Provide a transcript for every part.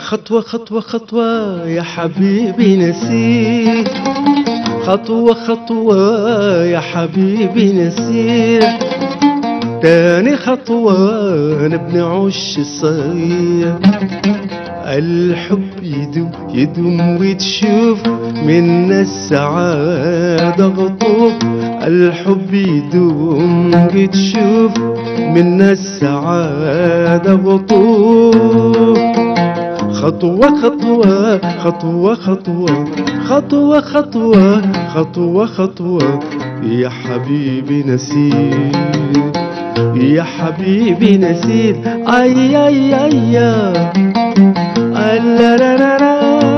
خطوة خطوة خطوة يا حبيبي نسير خطوة خطوة يا حبيبي نسير تاني خطوة نبني عش الصغير الحب يدوم يدوم وتشوف من السعادة غطوف الحب يدوم وتشوف من السعادة غطوف خطوة خطوة خطوة خطوة خطوة خطوة خطوة خطوة يا حبيبي نسير يا حبيبي نسير اي اي اي اي لا لا لا لا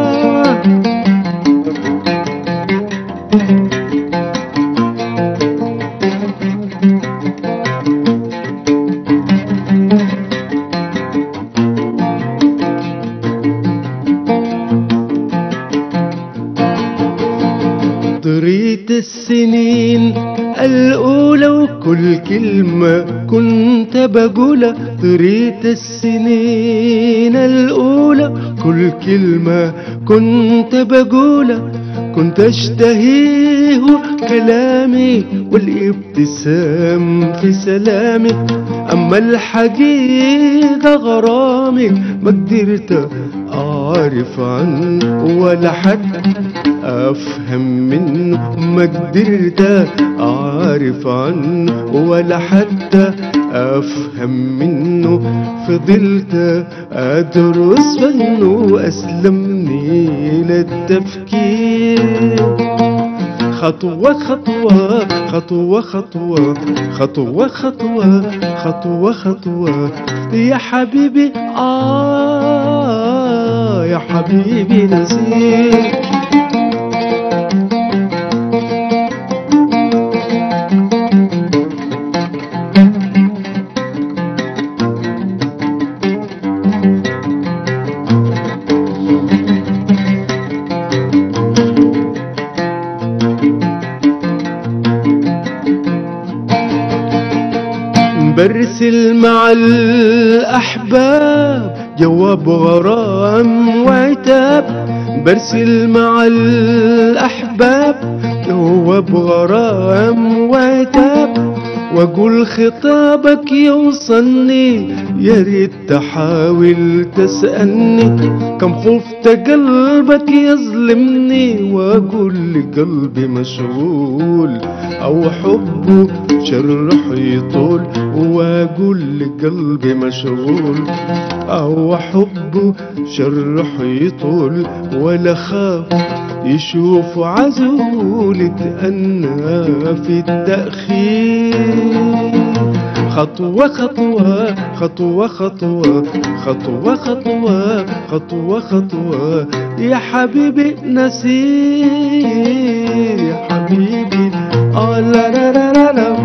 طريت السنين الأولى وكل كلمة كنت بقولها طريت السنين الأولى كل كلمة كنت بقولها كنت أشتهيه كلامي والابتسام في سلامك أما الحقيقة غرامك ما قدرت أعرف عنه ولا حد أفهم منه ما قدرت أعرف عنه ولا حتى أفهم منه فضلت أدرس فنه أسلمني للتفكير خطوة خطوة خطوة خطوة خطوة خطوة خطوة خطوة يا حبيبي آه يا حبيبي نسير برسل مع الأحباب جواب غرام وعتاب برسل مع الأحباب جواب غرام وعتاب واقول خطابك يوصلني يا ريت تحاول تسألني كم خفت قلبك يظلمني واقول لقلبي مشغول او حبه شرح يطول واقول لقلبي مشغول او حبه شرح يطول ولا خاف يشوف عزولة أنا في التأخير خطوة خطوة خطوة خطوة خطوة خطوة خطوة خطوة يا حبيبي نسير يا حبيبي آه لا لا لا لا, لا.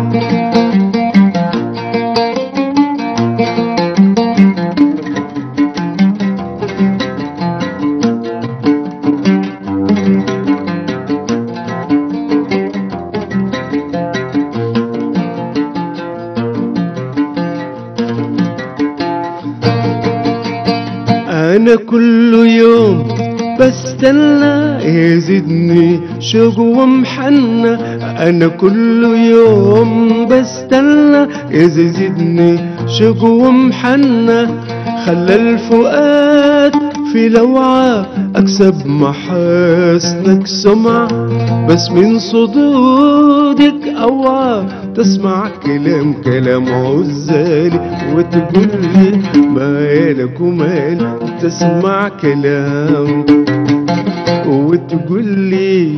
انا كل يوم بستنى يزيدني شوق ومحنة انا كل يوم بستنى يزيدني شوق ومحنة خلى الفؤاد في لوعة اكسب محاسنك سمعة بس من صدودك اوعى تسمع كلام كلام عزالي وتقول لي مالك ومال تسمع كلام وتقول لي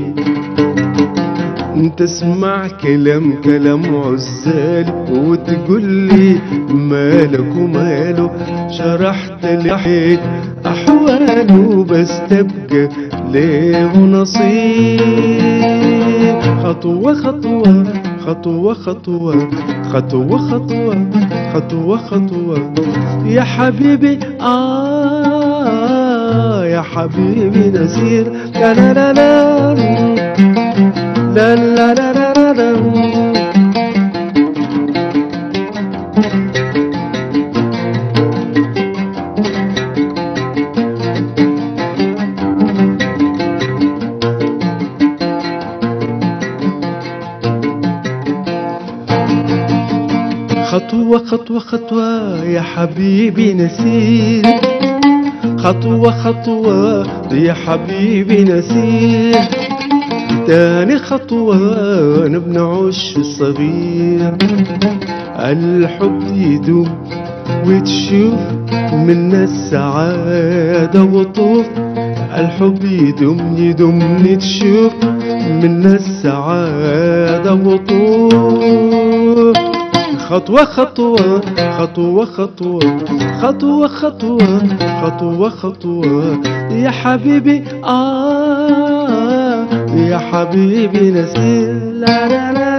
تسمع كلام كلام عزالي وتقول لي مالك وماله شرحت لي احواله بس تبقى ليه نصيب خطوة خطوة خطوة خطوة خطوة خطوة خطوة خطوة يا حبيبي آه يا حبيبي نسير لا لا لا لا لا لا لا لا لا لا خطوة خطوة يا حبيبي نسير خطوة خطوة يا حبيبي نسير تاني خطوة نبنى عش الصغير الحب يدوم وتشوف منا السعادة وطوف الحب يدوم يدوم تشوف منا السعادة وطوف خطوة خطوة خطوة خطوة خطوة خطوة خطوة خطوة يا حبيبي آه يا حبيبي نسير لا لا لا